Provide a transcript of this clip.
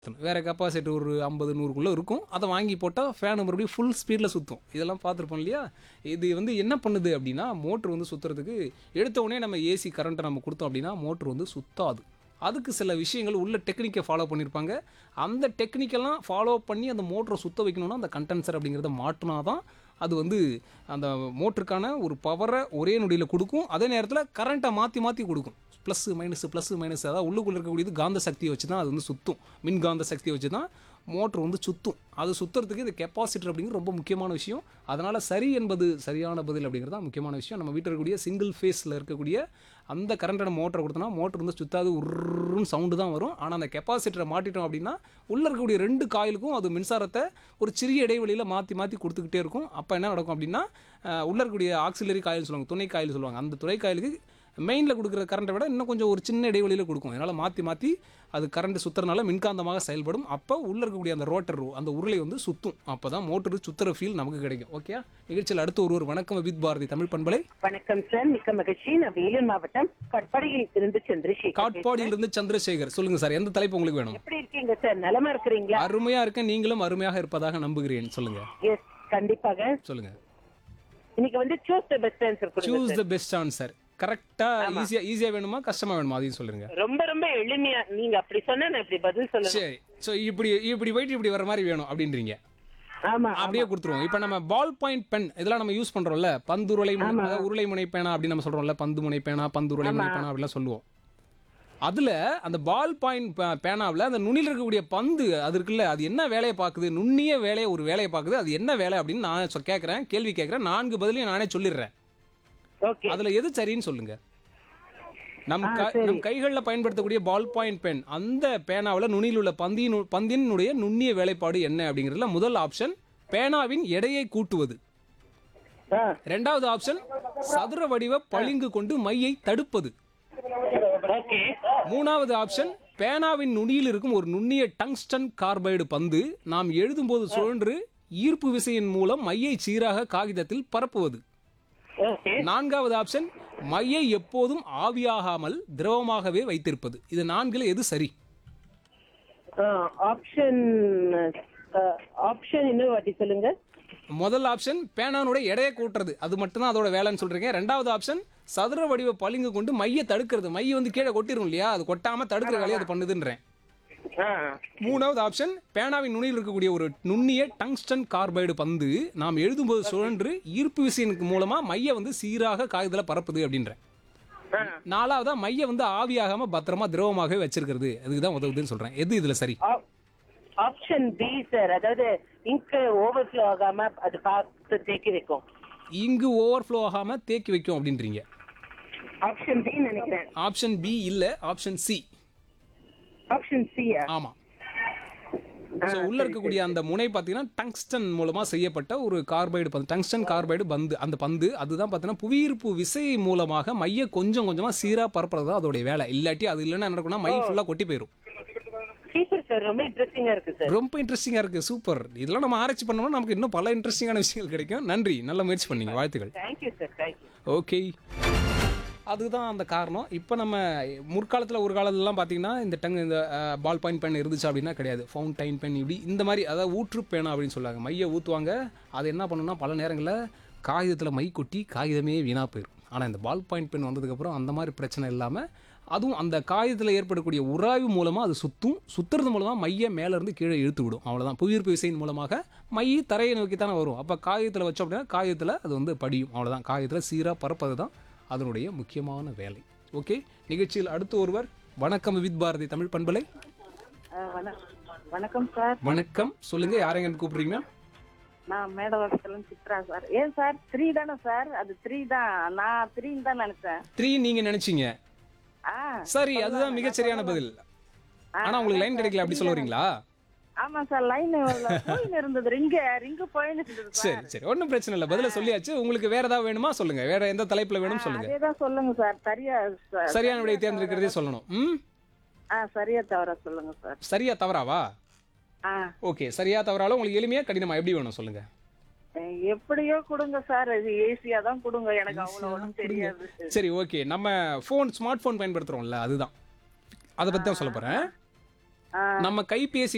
வேற கெப்பாசிட்டி ஒரு ஐம்பது நூறுக்குள்ளே இருக்கும் அதை வாங்கி போட்டால் ஃபேன் மறுபடியும் ஃபுல் ஸ்பீடில் சுற்றும் இதெல்லாம் பார்த்துருப்போம் இல்லையா இது வந்து என்ன பண்ணுது அப்படின்னா மோட்ரு வந்து சுற்றுறதுக்கு எடுத்த உடனே நம்ம ஏசி கரண்ட்டை நம்ம கொடுத்தோம் அப்படின்னா மோட்ரு வந்து சுத்தாது அதுக்கு சில விஷயங்கள் உள்ள டெக்னிக்கை ஃபாலோ பண்ணியிருப்பாங்க அந்த டெக்னிக்கெல்லாம் ஃபாலோ பண்ணி அந்த மோட்டரை சுத்த வைக்கணும்னா அந்த கண்டென்சர் அப்படிங்கிறத மாட்டினா தான் அது வந்து அந்த மோட்டருக்கான ஒரு பவரை ஒரே நொடியில் கொடுக்கும் அதே நேரத்தில் கரண்ட்டை மாற்றி மாற்றி கொடுக்கும் ப்ளஸ் மைனஸ் ப்ளஸ் மைனஸ் அதாவது உள்ளுக்குள்ளே இருக்கக்கூடியது காந்த சக்தியை வச்சு தான் அது வந்து சுற்றும் மின்காந்த சக்தியை வச்சு தான் மோட்ரு வந்து சுற்றும் அது சுற்றுறதுக்கு இந்த கெப்பாசிட்டர் அப்படிங்கிறது ரொம்ப முக்கியமான விஷயம் அதனால் சரி என்பது சரியான பதில் அப்படிங்கிறது தான் முக்கியமான விஷயம் நம்ம வீட்டில் இருக்கக்கூடிய சிங்கிள் ஃபேஸில் இருக்கக்கூடிய அந்த கரண்ட்டான மோட்டரை கொடுத்தோன்னா மோட்டர் வந்து சுத்தாது உருன்னு சவுண்டு தான் வரும் ஆனால் அந்த கெப்பாசிட்டரை மாட்டிட்டோம் அப்படின்னா உள்ளே இருக்கக்கூடிய ரெண்டு காயிலுக்கும் அது மின்சாரத்தை ஒரு சிறிய இடைவெளியில் மாற்றி மாற்றி கொடுத்துக்கிட்டே இருக்கும் அப்போ என்ன நடக்கும் அப்படின்னா அஹ், உள்ளே இருக்கக்கூடிய ஆக்சிலரி காயில் சொல்லுவாங்க துணை காயில் சொல்லுவாங்க அந்த துணை காயிலுக்கு மெயினில் கொடுக்குற கரண்ட்டை விட இன்னும் கொஞ்சம் ஒரு சின்ன இடைவெளியில் கொடுக்கும் அதனால் மாற்றி மாற்றி அது கரண்ட் சுற்றுறதுனால மின்காந்தமாக செயல்படும் அப்போ உள்ளே இருக்கக்கூடிய அந்த ரோட்டர் அந்த உருளை வந்து சுற்றும் அப்போ தான் மோட்டர் சுற்றுற ஃபீல் நமக்கு கிடைக்கும் ஓகே நிகழ்ச்சியில் அடுத்து ஒருவர் வணக்கம் வித் பாரதி தமிழ் பண்பலை வணக்கம் சார் மிக்க மகிழ்ச்சி நான் வேலூர் மாவட்டம் கட்பாடியில் இருந்து சந்திரசேகர் காட்பாடியிலிருந்து சந்திரசேகர் சொல்லுங்க சார் எந்த தலைப்பு உங்களுக்கு வேணும் எப்படி இருக்கீங்க சார் நலமா இருக்கிறீங்களா அருமையா இருக்கேன் நீங்களும் அருமையாக இருப்பதாக நம்புகிறேன் சொல்லுங்க எஸ் கண்டிப்பாக சொல்லுங்க இன்னைக்கு வந்து சூஸ் த பெஸ்ட் ஆன்சர் கொடுங்க சூஸ் த பெஸ்ட் ஆன்சர் கரெக்டா ஈஸியா ஈஸியா வேணுமா கஷ்டமா வேணுமா அதையும் சொல்லுங்க ரொம்ப ரொம்ப எளிமையா நீங்க அப்படி சொன்னா நான் இப்படி பதில் சொல்லணும் சரி ஸோ இப்படி இப்படி போயிட்டு இப்படி வர மாதிரி வேணும் அப்படின்றீங்க ஆமா அப்படியே கொடுத்துருவோம் இப்போ நம்ம பால் பாயிண்ட் பென் இதெல்லாம் நம்ம யூஸ் பண்றோம்ல பந்து உருளை முனை அதாவது உருளை முனை பேனா அப்படின்னு நம்ம சொல்றோம்ல பந்து முனை பேனா பந்து உருளை முனை பேனா அப்படிலாம் சொல்லுவோம் அதுல அந்த பால் பாயிண்ட் பேனாவில் அந்த நுனியில் இருக்கக்கூடிய பந்து அது இருக்குல்ல அது என்ன வேலையை பார்க்குது நுண்ணிய வேலையை ஒரு வேலையை பார்க்குது அது என்ன வேலை அப்படின்னு நான் சொ- கேட்கறேன் கேள்வி கேட்கறேன் நான்கு பதிலையும் நானே சொல்லிடுறேன் ஓகே அதுல எது சரின்னு சொல்லுங்க நம் க- நம் கைகளில் பயன்படுத்தக்கூடிய பால் பாயிண்ட் பென் அந்த பேனாவில் நுனியில் உள்ள பந்தியின் பந்தினுடைய நுண்ணிய வேலைப்பாடு என்ன அப்படிங்கிறதுல முதல் ஆப்ஷன் பேனாவின் எடையை கூட்டுவது ரெண்டாவது ஆப்ஷன் சதுர வடிவ பளிங்கு கொண்டு மையை தடுப்பது ஓகே மூணாவது ஆப்ஷன் பேனாவின் நுனியில் இருக்கும் ஒரு நுண்ணிய டங்ஸ்டன் கார்பைடு பந்து நாம் எழுதும்போது சுழன்று ஈர்ப்பு விசையின் மூலம் மையை சீராக காகிதத்தில் பரப்புவது ஓகே நான்காவது ஆப்ஷன் மையை எப்போதும் ஆவியாகாமல் திரவமாகவே வைத்திருப்பது இது நான்குல எது சரி ஆப்ஷன் ஆப்ஷன் இன்னொரு வாட்டி சொல்லுங்க முதல் ஆப்ஷன் பேனானுடைய எடையை கூட்டுறது அது மட்டும்தான் அதோட வேலைன்னு சொல்றீங்க ரெண்டாவது ஆப்ஷன் சதுர வடிவ பளிங்கு கொண்டு மையை தடுக்கிறது மை வந்து கீழே கொட்டிரும் இல்லையா அது கொட்டாம தடுக்கிற வேலையை அது பண்ணுதுன்றேன் ஆ மூணாவது ஆப்ஷன் பேனாவின் நுனியில் இருக்கக்கூடிய ஒரு நுண்ணிய டங்ஸ்டன் கார்பைடு பந்து நாம் எழுதும்போது சுழன்று ஈர்ப்பு விசையின் மூலமா மைய வந்து சீராக காகிதத்தில் பரப்புது அப்படின்றேன் ஆ நாலாவதா மைய வந்து ஆவியாகாம பத்திரமா திரவமாகவே வச்சிருக்கிறது அதுக்கு தான் உதவுதுன்னு சொல்றேன் எது இதுல சரி ஆப்ஷன் பி சார் அதாவது இங்க் ஓவர்ஃப்ளோ ஆகாம அது பார்த்து தேக்கி வைக்கும் இங்கு ஓவர்ஃப்ளோ ஆகாம தேக்கி வைக்கும் அப்படின்றீங்க ஆப்ஷன் பி நினைக்கிறேன் ஆப்ஷன் பி இல்ல ஆப்ஷன் சி ஆப்ஷன் சியா ஆமா ஸோ உள்ள இருக்கக்கூடிய அந்த முனை பார்த்தீங்கன்னா டங்ஸ்டன் மூலமா செய்யப்பட்ட ஒரு கார்பைடு பந்து டங்ஸ்டன் கார்பைடு பந்து அந்த பந்து அதுதான் பார்த்தீங்கன்னா புவியீர்ப்பு விசை மூலமாக மைய கொஞ்சம் கொஞ்சமா சீரா பரப்புறது தான் அதோடைய வேலை இல்லாட்டி அது இல்லைன்னா என்ன நடக்கும்னா மை ஃபுல்லா கொட்டி போயிடும் சூப்பர் சார் ரொம்ப இன்ட்ரெஸ்டிங்கா இருக்கு சார் ரொம்ப இன்ட்ரெஸ்டிங்கா இருக்கு சூப்பர் இதெல்லாம் நம்ம ஆராய்ச்சி பண்ணோம்னா நமக்கு இன்னும் பல இன்ட்ரெஸ்டிங்கான விஷயங்கள் கிடைக்கும் நன்றி நல்ல முயற்சி பண்ணீங்க வாழ்த்துக்கள் தேங்க்யூ சார் தேங்க்யூ ஓகே அதுதான் அந்த காரணம் இப்போ நம்ம முற்காலத்தில் ஒரு காலத்துலலாம் பார்த்தீங்கன்னா இந்த டங் இந்த பால் பாயிண்ட் பென் இருந்துச்சு அப்படின்னா கிடையாது ஃபவுண்டைன் பென் இப்படி இந்த மாதிரி அதாவது ஊற்று பேனா அப்படின்னு சொல்லுவாங்க மையை ஊற்றுவாங்க அது என்ன பண்ணுன்னா பல நேரங்களில் காகிதத்தில் மை கொட்டி காகிதமே வீணாக போயிடும் ஆனால் இந்த பால் பாயிண்ட் பென் வந்ததுக்கப்புறம் அந்த மாதிரி பிரச்சனை இல்லாமல் அதுவும் அந்த காகிதத்தில் ஏற்படக்கூடிய உராய்வு மூலமாக அது சுற்றும் சுற்றுறது மூலமாக மையை மேலேருந்து கீழே இழுத்து விடும் அவ்வளோதான் புவியீர்ப்பு விசையின் மூலமாக மை தரையை நோக்கி தானே வரும் அப்போ காகிதத்தில் வச்சோம் அப்படின்னா காகிதத்தில் அது வந்து படியும் அவ்வளோதான் காகிதத்தில் சீராக பரப்பது தான் அதனுடைய முக்கியமான வேலை ஓகே நிகழ்ச்சியில் அடுத்து ஒருவர் வணக்கம் வித் பாரதி தமிழ் பண்பலை வணக்கம் சார் வணக்கம் சொல்லுங்க யாரெங்க கூப்பிடுறீங்க நான் மேடவாக்கத்துல சித்ரா சார் ஏன் சார் த்ரீ தானே சார் அது த்ரீ தான் நான் த்ரீன்னு தான் நினைச்சேன் த்ரீ நீங்க நினைச்சீங்க ஆ சரி அதுதான் மிகச்சரியான பதில் ஆனா உங்களுக்கு லைன் கிடைக்கல அப்படி சொல்ல வரீங்களா ஆமா சார் லைன் போயின்னு இருந்தது ரிங்க ரிங்கு போயின்னு இருந்தது சார் சரி சரி ஒன்றும் பிரச்சனை இல்லை பதில சொல்லியாச்சு உங்களுக்கு வேற ஏதாவது வேணுமா சொல்லுங்க வேற எந்த தலைப்புல வேணும் சொல்லுங்க அதே தான் சொல்லுங்க சார் சரியா சார் சரியான விடையை தேர்ந்தெடுக்கிறதே சொல்லணும் ம் ஆ சரியா தவிர சொல்லுங்க சார் சரியா தவறாவா ஆ ஓகே சரியா தவறாலும் உங்களுக்கு எளிமையா கடினமா எப்படி வேணும் சொல்லுங்க எப்படியோ கொடுங்க சார் இது ஈஸியா தான் கொடுங்க எனக்கு அவ்வளவு ஒன்றும் தெரியாது சரி ஓகே நம்ம ஃபோன் ஸ்மார்ட் ஃபோன் பயன்படுத்துறோம்ல அதுதான் அதை பத்தி தான் சொல்ல போறேன் ஆ நம்ம கைபேசி